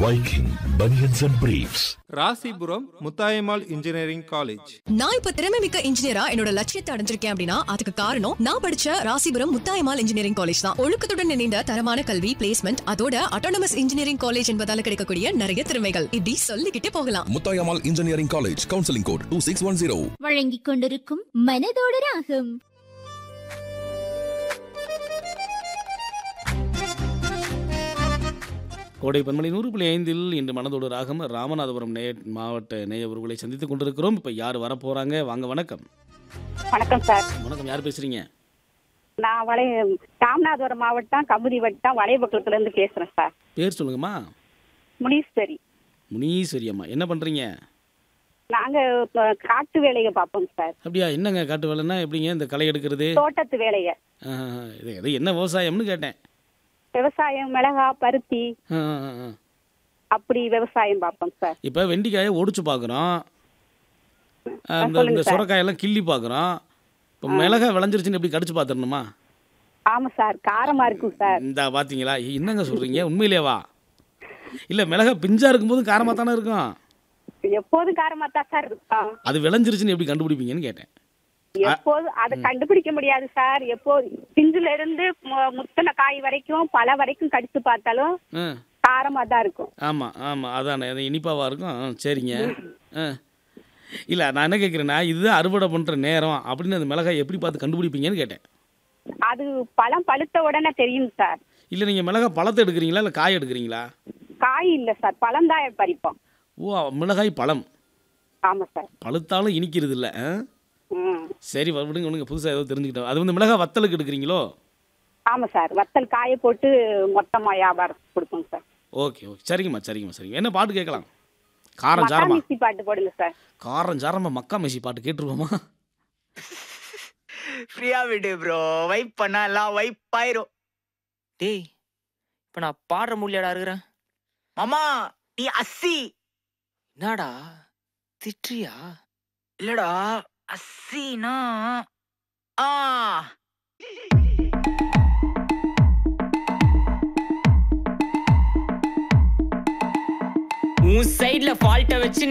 Viking Bunions and Briefs. Rasipuram Muthayammal engineering college நான் இப்ப திறமை மிக்க இன்ஜினியரா என்னோட லட்சியத்தை அடைஞ்சிருக்கேன் அப்படின்னா அதுக்கு காரணம் நான் படிச்ச ராசிபுரம் முத்தாயம்மாள் இன்ஜினியரிங் காலேஜ் தான் ஒழுக்கத்துடன் இணைந்த தரமான கல்வி பிளேஸ்மெண்ட் அதோட அட்டானமஸ் இன்ஜினியரிங் காலேஜ் என்பதால கிடைக்கக்கூடிய நிறைய திறமைகள் இப்படி சொல்லிக்கிட்டே போகலாம் Muthayammal engineering college counselling code two six one zero வழங்கிக் கொண்டிருக்கும் மனதோட ராகம் கோடை பன்மணி நூறு புள்ளி ஐந்தில் இன்று மனதோடு ராகம் ராமநாதபுரம் நே மாவட்ட நேயவர்களை சந்தித்துக் கொண்டிருக்கிறோம் இப்போ யார் வரப்போறாங்க வாங்க வணக்கம் வணக்கம் சார் வணக்கம் யார் பேசுறீங்க நான் வளை ராமநாதபுரம் மாவட்டம் கமுதி வட்டம் வளையபக்கத்துல இருந்து பேசுறேன் சார் பேர் சொல்லுங்கம்மா முனீஸ்வரி முனீஸ்வரி அம்மா என்ன பண்றீங்க நாங்க இப்ப காட்டு வேலையை பார்ப்போம் சார் அப்படியா என்னங்க காட்டு வேலைன்னா எப்படிங்க இந்த களை எடுக்கிறது தோட்டத்து வேலைய ஆஹ், இது இது என்ன விவசாயம்னு கேட்டேன் விவசாயம் மிளகா பருத்தி ஆஹ், ஆஹ், ஆஹ். அப்படி விவசாயம் பார்ப்போம் சார் இப்போ வெண்டிக்காயை ஒடிச்சு பார்க்குறோம் அந்த சொல்லுங்க இந்த சார். சுரக்காயெல்லாம் கிள்ளி பார்க்குறோம் இப்போ மிளகா விளைஞ்சிருச்சுன்னு எப்படி கடிச்சு பார்த்துடணுமா ஆமா சார் காரமா இருக்கும் சார் இந்த பார்த்தீங்களா என்னங்க சொல்கிறீங்க உண்மையிலேவா இல்லை மிளகா பிஞ்சா இருக்கும்போது காரமாக தானே இருக்கும் எப்போதும் காரமா தான் சார் இருக்கும் அது விளைஞ்சிருச்சுன்னு எப்படி கண்டுபிடிப்பீங்கன்னு கேட்டேன் எப்போதும் அதை கண்டுபிடிக்க முடியாது சார் எப்போ பிஞ்சுல இருந்து மு- முத்தின காய் வரைக்கும் பல வரைக்கும் கடிச்சு பார்த்தாலும் ஆ காரமா தான் இருக்கும் ஆமாம் ஆமாம் அதானே அது இனிப்பாவாக இருக்கும் ஆ, சரிங்க ஆ இல்லை நான் என்ன கேட்குறேன்னா இதுதான் அறுவடை பண்ணுற நேரம் அப்படின்னு அந்த மிளகாய் எப்படி பார்த்து கண்டுபிடிப்பீங்கன்னு கேட்டேன் அது பழம் பழுத்த உடனே தெரியும் சார் இல்லை நீங்கள் மிளகாய் பழத்தை எடுக்கிறீங்களா இல்லை காய் எடுக்கிறீங்களா காய் இல்ல சார் பழம் தான் பறிப்போம் ஓ மிளகாய் பழம் ஆமா சார் பழுத்தாலும் இனிக்கிறது இல்லை ஆ ம் சரி வ- விடுங்க விடுங்க புதுசாக ஏதோ தெரிஞ்சுக்கிட்டோம் அது வந்து மிளகாய் வத்தலுக்கு எடுக்கிறீங்களோ ஆமா சார் வத்தல் காய போட்டு மொத்தமா வியாபாரம் கொடுப்போம் சார் ஓகே ஓகே சரிங்கம்மா சரிங்கம்மா சரிங்க என்ன பாட்டு கேட்கலாம் காரம் மக்கா சாரமா மிக்சி பாட்டு போடுங்க சார் காரம் சாரமா மக்கா மெஷி பாட்டு கேட்டுருவோமா ஃப்ரீயா விடு ப்ரோ வைப் பண்ணா எல்லாம் வைப் ஆயிரும் டேய் இப்ப நான் பாடுற முடியாடா இருக்கிறேன் மாமா நீ அஸ்ஸி என்னடா திட்டுறியா இல்லடா அஸ்ஸினா ஆ உன் சைடுல ஃபால்ட்டை வச்சு